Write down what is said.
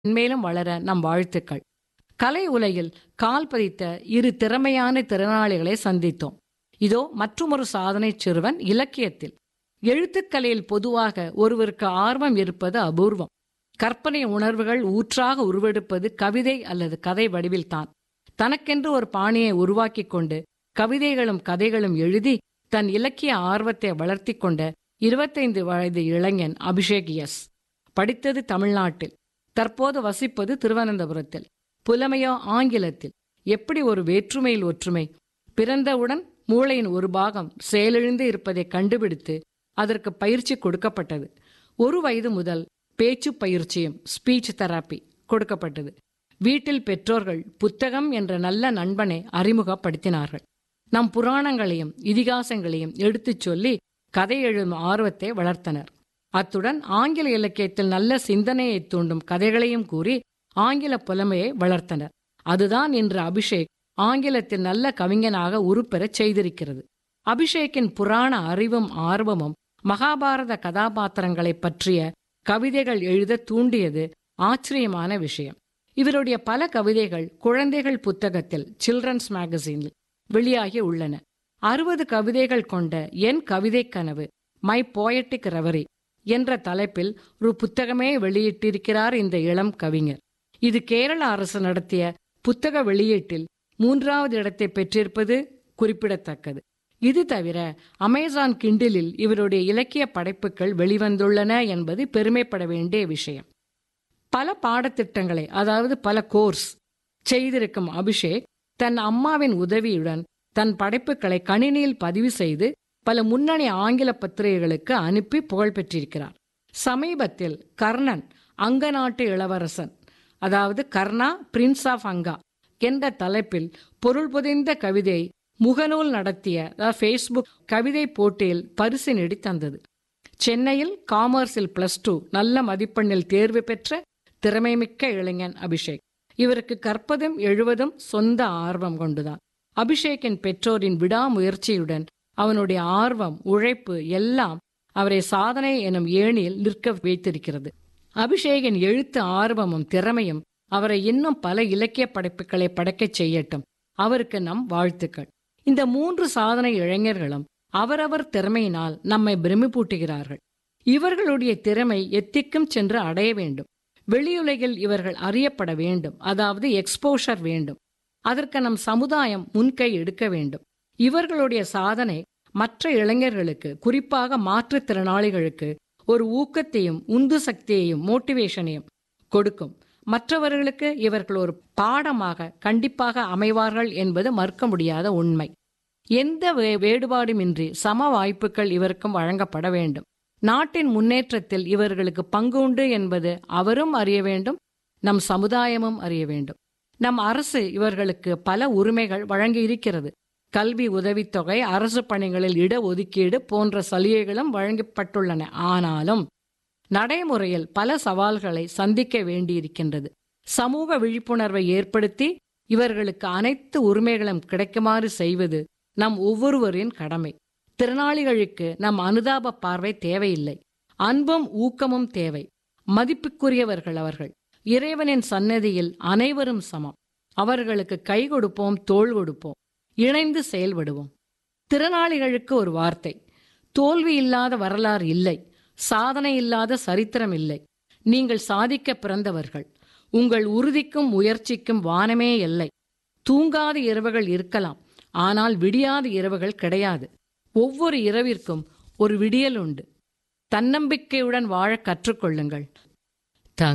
மென்மேலும் வளர நம் வாழ்த்துக்கள் கலை உலகில் கால் பதித்த இரு திறமையான திறனாளிகளை சந்தித்தோம் இதோ மற்றுமொரு சாதனை சிறுவன் இலக்கியத்தில் எழுத்துக்கலையில் பொதுவாக ஒருவருக்கு ஆர்வம் இருப்பது அபூர்வம் கற்பனை உணர்வுகள் ஊற்றாக உருவெடுப்பது கவிதை அல்லது கதை வடிவில்தான் தனக்கென்று ஒரு பாணியை உருவாக்கிக் கொண்டு கவிதைகளும் கதைகளும் எழுதி தன் இலக்கிய ஆர்வத்தை வளர்த்தி கொண்ட இருபத்தைந்து வயது இளைஞன் அபிஷேக் எஸ் படித்தது தமிழ்நாட்டில் தற்போது வசிப்பது திருவனந்தபுரத்தில் புலமையோ ஆங்கிலத்தில் எப்படி ஒரு வேற்றுமையில் ஒற்றுமை பிறந்தவுடன் மூளையின் ஒரு பாகம் செயலிழந்து இருப்பதை கண்டுபிடித்து அதற்கு பயிற்சி கொடுக்கப்பட்டது ஒரு வயது முதல் பேச்சு பயிற்சியும் ஸ்பீச் தெராப்பி கொடுக்கப்பட்டது வீட்டில் பெற்றோர்கள் புத்தகம் என்ற நல்ல நண்பனை அறிமுகப்படுத்தினார்கள் நம் புராணங்களையும் இதிகாசங்களையும் எடுத்துச் சொல்லி கதை எழுதும் ஆர்வத்தை வளர்த்தனர் அத்துடன் ஆங்கில இலக்கியத்தில் நல்ல சிந்தனையை தூண்டும் கதைகளையும் கூறி ஆங்கில புலமையை வளர்த்தனர் அதுதான் இன்று அபிஷேக் ஆங்கிலத்தில் நல்ல கவிஞனாக உருப்பெறச் செய்திருக்கிறது அபிஷேக்கின் புராண அறிவும் ஆர்வமும் மகாபாரத கதாபாத்திரங்களை பற்றிய கவிதைகள் எழுத தூண்டியது ஆச்சரியமான விஷயம் இவருடைய பல கவிதைகள் குழந்தைகள் புத்தகத்தில் சில்ட்ரன்ஸ் மேகசினில் வெளியாகி உள்ளன அறுபது கவிதைகள் கொண்ட என் கவிதை கனவு மை போயட்டிக் ரெவரி என்ற தலைப்பில் ஒரு புத்தகமே வெளியிட்டிருக்கிறார் இந்த இளம் கவிஞர் இது கேரள அரசு நடத்திய புத்தக வெளியீட்டில் மூன்றாவது இடத்தை பெற்றிருப்பது குறிப்பிடத்தக்கது இது தவிர அமேசான் கிண்டிலில் இவருடைய இலக்கிய படைப்புகள் வெளிவந்துள்ளன என்பது பெருமைப்பட வேண்டிய விஷயம் பல பாடத்திட்டங்களை அதாவது பல கோர்ஸ் செய்திருக்கும் அபிஷேக் தன் அம்மாவின் உதவியுடன் தன் படைப்புகளை கணினியில் பதிவு செய்து பல முன்னணி ஆங்கில பத்திரிகைகளுக்கு அனுப்பி புகழ் பெற்றிருக்கிறார் சமீபத்தில் கர்ணன் அங்க நாட்டு இளவரசன் அதாவது கர்ணா பிரின்ஸ் ஆஃப் அங்கா என்ற தலைப்பில் பொருள் புதைந்த கவிதை முகநூல் நடத்திய ஃபேஸ்புக் கவிதை போட்டியில் பரிசு நெடி தந்தது சென்னையில் காமர்ஸில் பிளஸ் டூ நல்ல மதிப்பெண்ணில் தேர்வு பெற்ற திறமைமிக்க இளைஞன் அபிஷேக் இவருக்கு கற்பதும் எழுவதும் சொந்த ஆர்வம் கொண்டுதான் அபிஷேக்கின் பெற்றோரின் விடாமுயற்சியுடன் அவனுடைய ஆர்வம் உழைப்பு எல்லாம் அவரை சாதனை எனும் ஏணியில் நிற்க வைத்திருக்கிறது அபிஷேகின் எழுத்து ஆர்வமும் திறமையும் அவரை இன்னும் பல இலக்கிய படைப்புகளை படைக்கச் செய்யட்டும் அவருக்கு நம் வாழ்த்துக்கள் இந்த மூன்று சாதனை இளைஞர்களும் அவரவர் திறமையினால் நம்மை பிரமிப்பூட்டுகிறார்கள் இவர்களுடைய திறமை எத்திக்கும் சென்று அடைய வேண்டும் வெளியுலகில் இவர்கள் அறியப்பட வேண்டும் அதாவது எக்ஸ்போஷர் வேண்டும் அதற்கு நம் சமுதாயம் முன்கை எடுக்க வேண்டும் இவர்களுடைய சாதனை மற்ற இளைஞர்களுக்கு குறிப்பாக மாற்றுத்திறனாளிகளுக்கு ஒரு ஊக்கத்தையும் உந்து சக்தியையும் மோட்டிவேஷனையும் கொடுக்கும் மற்றவர்களுக்கு இவர்கள் ஒரு பாடமாக கண்டிப்பாக அமைவார்கள் என்பது மறுக்க முடியாத உண்மை எந்த வேறுபாடுமின்றி சம வாய்ப்புகள் இவருக்கும் வழங்கப்பட வேண்டும் நாட்டின் முன்னேற்றத்தில் இவர்களுக்கு பங்கு உண்டு என்பது அவரும் அறிய வேண்டும் நம் சமுதாயமும் அறிய வேண்டும் நம் அரசு இவர்களுக்கு பல உரிமைகள் வழங்கி இருக்கிறது கல்வி உதவித்தொகை அரசு பணிகளில் இடஒதுக்கீடு போன்ற சலுகைகளும் வழங்கப்பட்டுள்ளன ஆனாலும் நடைமுறையில் பல சவால்களை சந்திக்க வேண்டியிருக்கின்றது சமூக விழிப்புணர்வை ஏற்படுத்தி இவர்களுக்கு அனைத்து உரிமைகளும் கிடைக்குமாறு செய்வது நம் ஒவ்வொருவரின் கடமை திறனாளிகளுக்கு நம் அனுதாப பார்வை தேவையில்லை அன்பும் ஊக்கமும் தேவை மதிப்புக்குரியவர்கள் அவர்கள் இறைவனின் சன்னதியில் அனைவரும் சமம் அவர்களுக்கு கை கொடுப்போம் தோள் கொடுப்போம் இணைந்து செயல்படுவோம் திறனாளிகளுக்கு ஒரு வார்த்தை தோல்வி இல்லாத வரலாறு இல்லை சாதனை இல்லாத சரித்திரம் இல்லை நீங்கள் சாதிக்க பிறந்தவர்கள் உங்கள் உறுதிக்கும் முயற்சிக்கும் வானமே இல்லை தூங்காத இரவுகள் இருக்கலாம் ஆனால் விடியாத இரவுகள் கிடையாது ஒவ்வொரு இரவிற்கும் ஒரு விடியல் உண்டு தன்னம்பிக்கையுடன் வாழ கற்றுக்கொள்ளுங்கள்